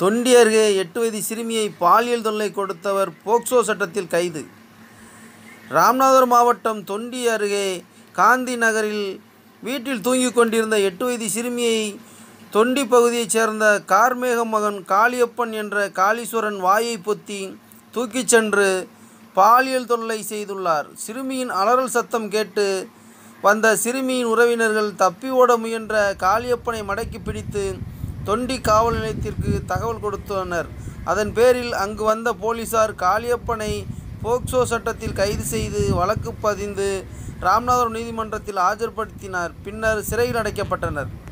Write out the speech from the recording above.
தொண்டி அருகே எட்டு வயது சிறுமியை பாலியல் தொல்லை கொடுத்தவர் போக்சோ சட்டத்தில் கைது ராமநாதபுரம் மாவட்டம் தொண்டி அருகே காந்தி நகரில் வீட்டில் தூங்கிக் கொண்டிருந்த எட்டு வயது சிறுமியை தொண்டி பகுதியைச் சேர்ந்த கார்மேகம் மகன் காளியப்பன் என்ற காளீஸ்வரன் வாயை பொத்தி தூக்கிச் சென்று பாலியல் தொல்லை செய்துள்ளார் சிறுமியின் அலறல் சத்தம் கேட்டு வந்த சிறுமியின் உறவினர்கள் தப்பி ஓட முயன்ற காளியப்பனை மடக்கி பிடித்து தொண்டி காவல் நிலையத்திற்கு தகவல் கொடுத்தனர் அதன் பேரில் அங்கு வந்த போலீசார் காளியப்பனை போக்சோ சட்டத்தில் கைது செய்து வழக்கு பதிந்து ராமநாதபுரம் நீதிமன்றத்தில் ஆஜர்படுத்தினார் பின்னர் சிறையில் அடைக்கப்பட்டனர்